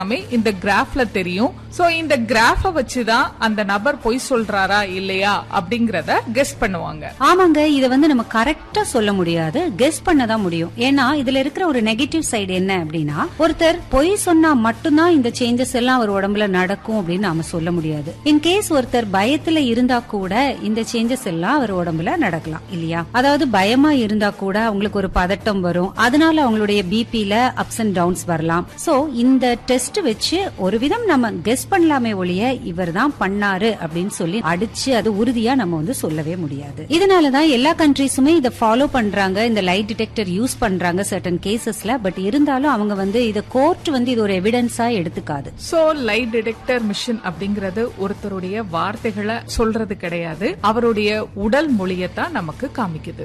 எல்லாமே இந்த கிராஃப்ல தெரியும் சோ இந்த கிராஃப வச்சுதான் அந்த நபர் பொய் சொல்றாரா இல்லையா அப்படிங்கறத கெஸ் பண்ணுவாங்க ஆமாங்க இத வந்து நம்ம கரெக்டா சொல்ல முடியாது கெஸ் பண்ண தான் முடியும் ஏன்னா இதுல இருக்கிற ஒரு நெகட்டிவ் சைடு என்ன அப்படின்னா ஒருத்தர் பொய் சொன்னா மட்டும்தான் இந்த சேஞ்சஸ் எல்லாம் அவர் உடம்புல நடக்கும் அப்படின்னு நாம சொல்ல முடியாது இன் கேஸ் ஒருத்தர் பயத்துல இருந்தா கூட இந்த சேஞ்சஸ் எல்லாம் அவர் உடம்புல நடக்கலாம் இல்லையா அதாவது பயமா இருந்தா கூட அவங்களுக்கு ஒரு பதட்டம் வரும் அதனால அவங்களுடைய பிபில அப்ஸ் அண்ட் டவுன்ஸ் வரலாம் சோ இந்த டெஸ்ட் வச்சு ஒரு விதம் நம்ம கெஸ் பண்ணலாமே ஒழிய இவர் தான் பண்ணாரு அப்படின்னு சொல்லி அடிச்சு அது உறுதியா நம்ம வந்து சொல்லவே முடியாது இதனாலதான் எல்லா கண்ட்ரீஸுமே இதை ஃபாலோ பண்றாங்க இந்த லைட் டிடெக்டர் யூஸ் பண்றாங்க சர்டன் கேசஸ்ல பட் இருந்தாலும் அவங்க வந்து இத கோர்ட் வந்து இது ஒரு எவிடன்ஸா எடுத்துக்காது சோ லைட் டிடெக்டர் மிஷின் அப்படிங்கறது ஒருத்தருடைய வார்த்தைகளை சொல்றது கிடையாது அவருடைய உடல் மொழியத்தான் நமக்கு காமிக்குது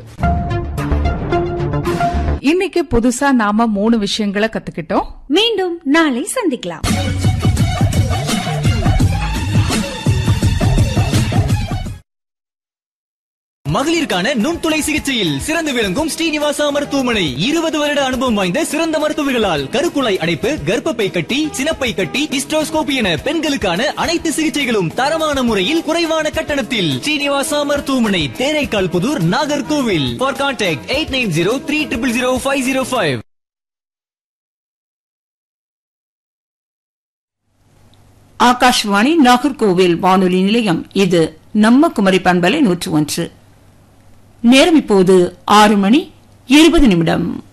இன்னைக்கு புதுசா நாம மூணு விஷயங்களை கத்துக்கிட்டோம் மீண்டும் நாளை சந்திக்கலாம் மகளிருக்கான நுண்துளை சிகிச்சையில் சிறந்து விளங்கும் ஸ்ரீனிவாசா மருத்துவமனை இருபது வருட அனுபவம் வாய்ந்த சிறந்த மருத்துவர்களால் கருக்குழாய் அடைப்பு கர்ப்பப்பை கட்டி சினப்பை கட்டி ஹிஸ்டோஸ்கோபி என பெண்களுக்கான அனைத்து சிகிச்சைகளும் தரமான முறையில் குறைவான கட்டணத்தில் ஸ்ரீனிவாசா மருத்துவமனை Theraikkal Puthur Nagercoil for contact eight nine zero three triple zero five zero five Akashvani Nagercoil வானொலி நிலையம் இது நம்ம குமரி பண்பலை நூற்று ஒன்று நேரம் இப்போது ஆறு மணி இருபது நிமிடம்